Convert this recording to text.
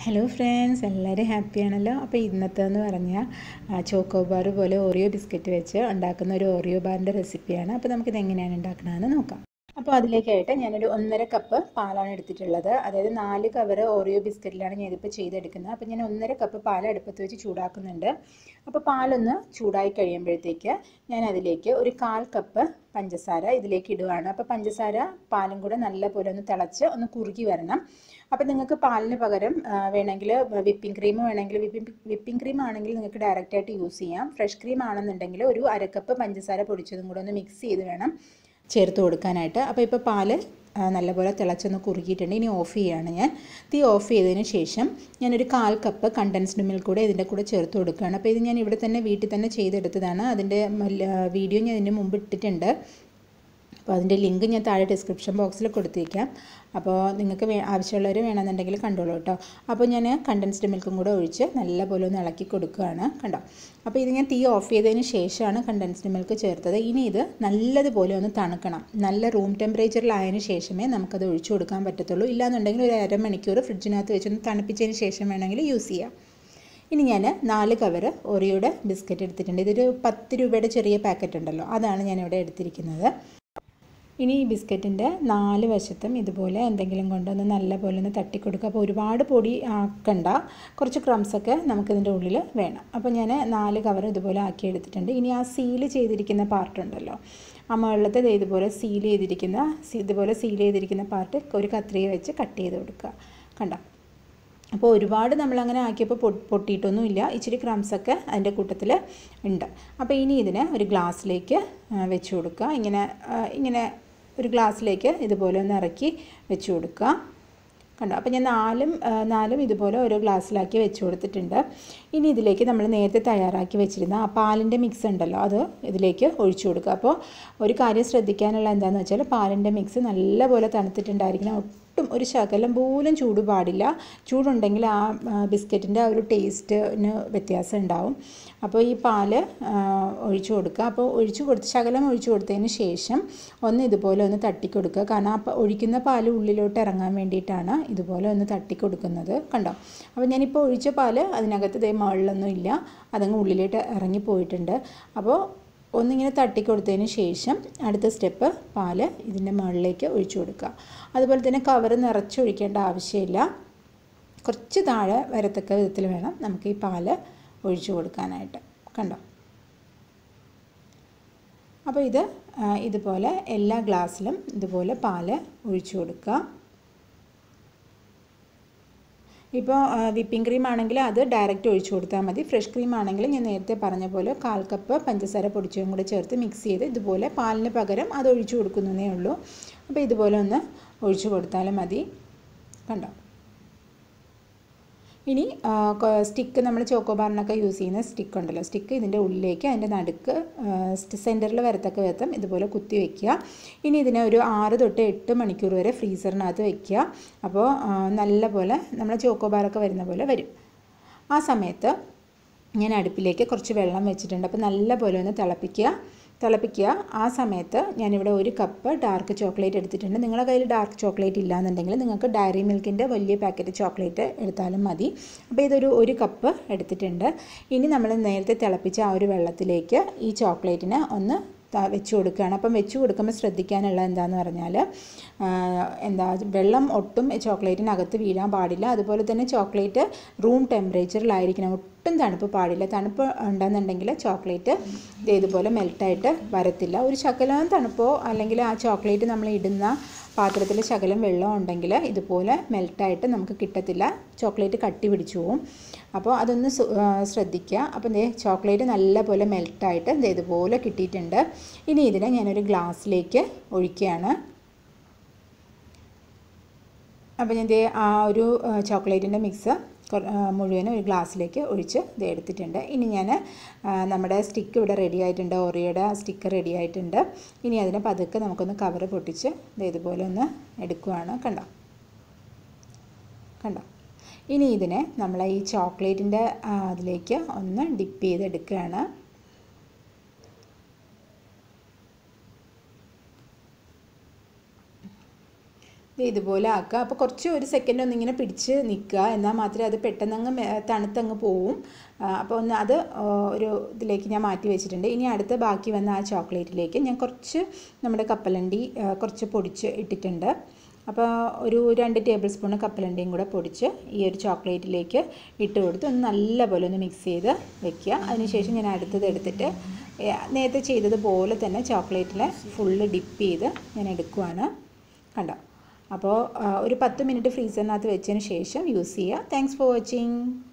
hello friends എല്ലാവരും ഹാപ്പിയാണല്ലോ അപ്പോൾ ഇന്നത്തേന്ന് പറഞ്ഞാൽ ചോക്കോ ബാർ പോലെ ഓറിയോ ബിസ്ക്കറ്റ് വെച്ച് ഉണ്ടാക്കുന്ന ഒരു ഓറിയോ ബാറിൻ്റെ റെസിപ്പിയാണ് അപ്പോൾ നമുക്കിത് എങ്ങനെയാണ് ഉണ്ടാക്കണമെന്ന് നോക്കാം അപ്പോൾ അതിലേക്കായിട്ട് ഞാനൊരു ഒന്നര കപ്പ് പാലാണ് എടുത്തിട്ടുള്ളത് അതായത് നാല് കവറ് ഓറിയോ ബിസ്ക്കറ്റിലാണ് ഞാനിപ്പോൾ ചെയ്തെടുക്കുന്നത് അപ്പോൾ ഞാൻ ഒന്നര കപ്പ് പാൽ അടുപ്പത്ത് വെച്ച് ചൂടാക്കുന്നുണ്ട് അപ്പോൾ പാലൊന്ന് ചൂടായി കഴിയുമ്പോഴത്തേക്ക് ഞാൻ അതിലേക്ക് ഒരു കാൽ കപ്പ് പഞ്ചസാര ഇതിലേക്ക് ഇടുകയാണ് അപ്പോൾ പഞ്ചസാര പാലും കൂടെ നല്ല പോലെ ഒന്ന് തിളച്ച് ഒന്ന് കുറുകി വരണം അപ്പോൾ നിങ്ങൾക്ക് പാലിന് പകരം വേണമെങ്കിൽ വിപ്പിംഗ് ക്രീം വേണമെങ്കിൽ വിപ്പിംഗ് വിപ്പിംഗ് ക്രീം ആണെങ്കിൽ നിങ്ങൾക്ക് ഡയറക്റ്റായിട്ട് യൂസ് ചെയ്യാം ഫ്രഷ് ക്രീം ആണെന്നുണ്ടെങ്കിൽ ഒരു അരക്കപ്പ് പഞ്ചസാര പൊടിച്ചതും കൂടെ ഒന്ന് മിക്സ് ചെയ്ത് വേണം ചേർത്ത് കൊടുക്കാനായിട്ട് അപ്പോൾ ഇപ്പോൾ പാല് നല്ലപോലെ തിളച്ചൊന്ന് കുറുകിയിട്ടുണ്ട് ഇനി ഓഫ് ചെയ്യുകയാണ് ഞാൻ തീ ഓഫ് ചെയ്തതിന് ശേഷം ഞാനൊരു കാൽ കപ്പ് കണ്ടൻസ്ഡ് മിൽക്ക് കൂടെ ഇതിൻ്റെ കൂടെ ചേർത്ത് കൊടുക്കുകയാണ് അപ്പോൾ ഇത് ഞാൻ ഇവിടെ തന്നെ വീട്ടിൽ തന്നെ ചെയ്തെടുത്തതാണ് അതിൻ്റെ വീഡിയോ ഞാൻ ഇതിന് മുമ്പ് ഇട്ടിട്ടുണ്ട് അപ്പോൾ അതിൻ്റെ ലിങ്ക് ഞാൻ താഴെ ഡിസ്ക്രിപ്ഷൻ ബോക്സിൽ കൊടുത്തേക്കാം അപ്പോൾ നിങ്ങൾക്ക് വേ ആവശ്യമുള്ളവർ വേണമെന്നുണ്ടെങ്കിൽ കണ്ടോളൂ കേട്ടോ അപ്പോൾ ഞാൻ കണ്ടൻസ്ഡ് മിൽക്കും കൂടെ ഒഴിച്ച് നല്ലപോലെ ഒന്ന് ഇളക്കി കൊടുക്കുകയാണ് കണ്ടോ അപ്പോൾ ഇത് ഞാൻ തീ ഓഫ് ചെയ്തതിന് ശേഷമാണ് കണ്ടൻസ്ഡ് മിൽക്ക് ചേർത്തത് ഇനി ഇത് നല്ലതുപോലെ ഒന്ന് തണുക്കണം നല്ല റൂം ടെമ്പറേച്ചറിലായതിനു ശേഷമേ നമുക്കത് ഒഴിച്ചു കൊടുക്കാൻ പറ്റത്തുള്ളൂ ഇല്ലാന്നുണ്ടെങ്കിൽ ഒരു അരമണിക്കൂർ ഫ്രിഡ്ജിനകത്ത് വെച്ചൊന്ന് തണുപ്പിച്ചതിന് ശേഷം വേണമെങ്കിൽ യൂസ് ചെയ്യാം ഇനി ഞാൻ നാല് കവർ ഒറിയുടെ ബിസ്ക്കറ്റ് എടുത്തിട്ടുണ്ട് ഇതൊരു പത്ത് രൂപയുടെ ചെറിയ പാക്കറ്റ് ഉണ്ടല്ലോ അതാണ് ഞാനിവിടെ എടുത്തിരിക്കുന്നത് ഇനി ഈ ബിസ്ക്കറ്റിൻ്റെ നാല് വശത്തും ഇതുപോലെ എന്തെങ്കിലും കൊണ്ടൊന്ന് നല്ല പോലെ ഒന്ന് തട്ടിക്കൊടുക്കുക അപ്പോൾ ഒരുപാട് പൊടി ആക്കണ്ട കുറച്ച് ക്രംസൊക്കെ നമുക്കിതിൻ്റെ ഉള്ളിൽ വേണം അപ്പോൾ ഞാൻ നാല് കവർ ഇതുപോലെ ആക്കി എടുത്തിട്ടുണ്ട് ഇനി ആ സീൽ ചെയ്തിരിക്കുന്ന പാർട്ട് ഉണ്ടല്ലോ ആ മുകളിലത്തെ ഇതുപോലെ സീൽ ചെയ്തിരിക്കുന്ന ഇതുപോലെ സീൽ ചെയ്തിരിക്കുന്ന പാർട്ട് ഒരു കത്രിക വെച്ച് കട്ട് ചെയ്ത് കൊടുക്കുക കണ്ടോ അപ്പോൾ ഒരുപാട് നമ്മളങ്ങനെ ആക്കിയപ്പോൾ പൊട്ടിയിട്ടൊന്നുമില്ല ഇച്ചിരി ക്രംസൊക്കെ അതിൻ്റെ കൂട്ടത്തിൽ ഉണ്ട് അപ്പോൾ ഇനി ഇതിനെ ഒരു ഗ്ലാസ്സിലേക്ക് വെച്ച് കൊടുക്കുക ഇങ്ങനെ ഇങ്ങനെ ഒരു ഗ്ലാസ്സിലേക്ക് ഇതുപോലെ ഒന്ന് ഇറക്കി വെച്ച് കൊടുക്കുക കണ്ടോ അപ്പോൾ ഞാൻ നാലും നാലും ഇതുപോലെ ഓരോ ഗ്ലാസ്സിലാക്കി വെച്ച് കൊടുത്തിട്ടുണ്ട് ഇനി ഇതിലേക്ക് നമ്മൾ നേരത്തെ തയ്യാറാക്കി വെച്ചിരുന്ന ആ പാലിൻ്റെ മിക്സ് ഉണ്ടല്ലോ അത് ഇതിലേക്ക് ഒഴിച്ചു കൊടുക്കുക അപ്പോൾ ഒരു കാര്യം ശ്രദ്ധിക്കാനുള്ള എന്താണെന്ന് വെച്ചാൽ പാലിൻ്റെ മിക്സ് നല്ലപോലെ തണുത്തിട്ടുണ്ടായിരിക്കണം ഒട്ടും ഒരു ശകലം പോലും ചൂട് പാടില്ല ചൂടുണ്ടെങ്കിൽ ആ ബിസ്ക്കറ്റിൻ്റെ ആ ഒരു ടേസ്റ്റിന് വ്യത്യാസം ഉണ്ടാവും അപ്പോൾ ഈ പാല് ഒഴിച്ചു കൊടുക്കുക അപ്പോൾ ഒഴിച്ചു കൊടുത്ത് ശകലം ഒഴിച്ചു കൊടുത്തതിന് ശേഷം ഒന്ന് ഇതുപോലെ ഒന്ന് തട്ടിക്കൊടുക്കുക കാരണം ആ ഒഴിക്കുന്ന പാല് ഉള്ളിലോട്ട് ഇറങ്ങാൻ വേണ്ടിയിട്ടാണ് ഇതുപോലെ ഒന്ന് തട്ടിക്കൊടുക്കുന്നത് കണ്ടോ അപ്പോൾ ഞാനിപ്പോൾ ഒഴിച്ച പാല് അതിനകത്ത് ഇതേ മുകളിലൊന്നും ഇല്ല അതങ്ങ് ഉള്ളിലോട്ട് ഇറങ്ങി പോയിട്ടുണ്ട് അപ്പോൾ ഒന്നിങ്ങനെ തട്ടിക്കൊടുത്തതിന് ശേഷം അടുത്ത സ്റ്റെപ്പ് പാല് ഇതിൻ്റെ മുകളിലേക്ക് ഒഴിച്ചു കൊടുക്കുക അതുപോലെ തന്നെ കവർ നിറച്ചൊഴിക്കേണ്ട ആവശ്യമില്ല കുറച്ച് താഴെ വരത്തക്ക വിധത്തിൽ വേണം നമുക്ക് ഈ പാല് ഒഴിച്ചു കൊടുക്കാനായിട്ട് കണ്ടോ അപ്പോൾ ഇത് ഇതുപോലെ എല്ലാ ഗ്ലാസ്സിലും ഇതുപോലെ പാല് ഒഴിച്ചു കൊടുക്കുക ഇപ്പോൾ വിപ്പിംഗ് ക്രീം ആണെങ്കിൽ അത് ഡയറക്റ്റ് ഒഴിച്ചു കൊടുത്താൽ മതി ഫ്രഷ് ക്രീം ആണെങ്കിൽ ഞാൻ നേരത്തെ പറഞ്ഞ പോലെ കാൽ കപ്പ് പഞ്ചസാര പൊടിച്ചതും കൂടെ ചേർത്ത് മിക്സ് ചെയ്ത് ഇതുപോലെ പാലിന് പകരം അത് ഒഴിച്ചു കൊടുക്കുന്നതേ ഉള്ളൂ അപ്പോൾ ഇതുപോലെ ഒന്ന് ഒഴിച്ചു കൊടുത്താലും മതി കണ്ടോ ഇനി സ്റ്റിക്ക് നമ്മൾ ചോക്കോബാറിനൊക്കെ യൂസ് ചെയ്യുന്ന സ്റ്റിക്ക് ഉണ്ടല്ലോ സ്റ്റിക്ക് ഇതിൻ്റെ ഉള്ളിലേക്ക് അതിൻ്റെ നടുക്ക് സെൻറ്ററിൽ വരത്തക്ക വിധം ഇതുപോലെ കുത്തി വയ്ക്കുക ഇനി ഇതിനെ ഒരു ആറ് തൊട്ട് എട്ട് മണിക്കൂർ വരെ ഫ്രീസറിനകത്ത് വയ്ക്കുക അപ്പോൾ നല്ല പോലെ നമ്മൾ ചോക്കോബാറൊക്കെ വരുന്ന പോലെ വരും ആ സമയത്ത് ഞാൻ അടുപ്പിലേക്ക് കുറച്ച് വെള്ളം വെച്ചിട്ടുണ്ട് അപ്പോൾ നല്ല പോലെ ഒന്ന് തിളപ്പിക്കുക തിളപ്പിക്കുക ആ സമയത്ത് ഞാനിവിടെ ഒരു കപ്പ് ഡാർക്ക് ചോക്ലേറ്റ് എടുത്തിട്ടുണ്ട് നിങ്ങളുടെ കയ്യിൽ ഡാർക്ക് ചോക്ലേറ്റ് ഇല്ലാന്നുണ്ടെങ്കിൽ നിങ്ങൾക്ക് ഡയറി മിൽക്കിൻ്റെ വലിയ പാക്കറ്റ് ചോക്ലേറ്റ് എടുത്താലും മതി അപ്പോൾ ഇതൊരു ഒരു കപ്പ് എടുത്തിട്ടുണ്ട് ഇനി നമ്മൾ നേരത്തെ തിളപ്പിച്ച ആ ഒരു വെള്ളത്തിലേക്ക് ഈ ചോക്ലേറ്റിനെ ഒന്ന് വെച്ച് കൊടുക്കുകയാണ് അപ്പം വെച്ച് കൊടുക്കുമ്പോൾ ശ്രദ്ധിക്കാനുള്ള എന്താണെന്ന് പറഞ്ഞാൽ എന്താ വെള്ളം ഒട്ടും ചോക്ലേറ്റിനകത്ത് വീഴാൻ പാടില്ല അതുപോലെ തന്നെ ചോക്ലേറ്റ് റൂം ടെമ്പറേച്ചറിലായിരിക്കണം ഒട്ടും തണുപ്പ് പാടില്ല തണുപ്പ് ഉണ്ടെന്നുണ്ടെങ്കിൽ ചോക്ലേറ്റ് ഇതുപോലെ മെൽട്ടായിട്ട് വരത്തില്ല ഒരു ശകലം തണുപ്പോ അല്ലെങ്കിൽ ആ ചോക്ലേറ്റ് നമ്മൾ ഇടുന്ന പാത്രത്തിൽ ശകലം വെള്ളം ഉണ്ടെങ്കിൽ ഇതുപോലെ മെൽട്ടായിട്ട് നമുക്ക് കിട്ടത്തില്ല ചോക്ലേറ്റ് കട്ടി പിടിച്ചു പോവും അപ്പോൾ അതൊന്ന് ശ്രദ്ധിക്കുക അപ്പം ദേ ചോക്ലേറ്റ് നല്ലപോലെ മെൽട്ടായിട്ട് ദേ ഇതുപോലെ കിട്ടിയിട്ടുണ്ട് ഇനി ഇതിനെ ഞാനൊരു ഗ്ലാസ്സിലേക്ക് ഒഴിക്കുകയാണ് അപ്പോൾ ഞാൻ ദേ ആ ഒരു ചോക്ലേറ്റിൻ്റെ മിക്സ് മുഴുവനും ഒരു ഗ്ലാസ്സിലേക്ക് ഒഴിച്ച് ഇത് എടുത്തിട്ടുണ്ട് ഇനി ഞാൻ നമ്മുടെ സ്റ്റിക്ക് ഇവിടെ റെഡി ആയിട്ടുണ്ട് ഓറിയോയുടെ സ്റ്റിക്ക് റെഡി ആയിട്ടുണ്ട് ഇനി അതിനെ പതുക്കെ നമുക്കൊന്ന് കവർ പൊട്ടിച്ച് ഇത് ഇതുപോലെ ഒന്ന് എടുക്കുവാണ് കണ്ടോ കണ്ടോ ഇനി ഇതിനെ നമ്മൾ ഈ ചോക്ലേറ്റിൻ്റെ അതിലേക്ക് ഒന്ന് ഡിപ്പ് ചെയ്തെടുക്കുകയാണ് ഇതുപോലെ ആക്കുക അപ്പോൾ കുറച്ച് ഒരു സെക്കൻഡ് ഒന്നിങ്ങനെ പിടിച്ച് നിൽക്കുക എന്നാൽ മാത്രമേ അത് പെട്ടെന്നങ്ങ് മെ- തണുത്തങ്ങ് പോവും ആ, അപ്പോൾ ഒന്ന് അത് ആ, ഒരു ഇതിലേക്ക് ഞാൻ മാറ്റി വെച്ചിട്ടുണ്ട് ഇനി അടുത്ത ബാക്കി വന്ന ആ ചോക്ലേറ്റിലേക്ക് ഞാൻ കുറച്ച് നമ്മുടെ കപ്പലണ്ടി ആ, കുറച്ച് പൊടിച്ച് ഇട്ടിട്ടുണ്ട് അപ്പോൾ ഒരു രണ്ട് ടേബിൾ സ്പൂൺ കപ്പലണ്ടിയും കൂടെ പൊടിച്ച് ഈ ഒരു ചോക്ലേറ്റിലേക്ക് ഇട്ട് കൊടുത്ത് ഒന്ന് നല്ലപോലെ ഒന്ന് മിക്സ് ചെയ്ത് വെക്കുക അതിനുശേഷം ഞാൻ അടുത്തത് എടുത്തിട്ട് ഏ, നേരത്തെ ചെയ്തതുപോലെ തന്നെ ചോക്ലേറ്റിൽ ഫുള്ള് ഡിപ്പ് ചെയ്ത് ഞാൻ എടുക്കുവാണ് കണ്ടോ അപ്പോൾ ആ, ഒരു പത്ത് മിനിറ്റ് ഫ്രീസറിനകത്ത് വെച്ചതിന് ശേഷം യൂസ് ചെയ്യുക താങ്ക്സ് ഫോർ വാച്ചിങ്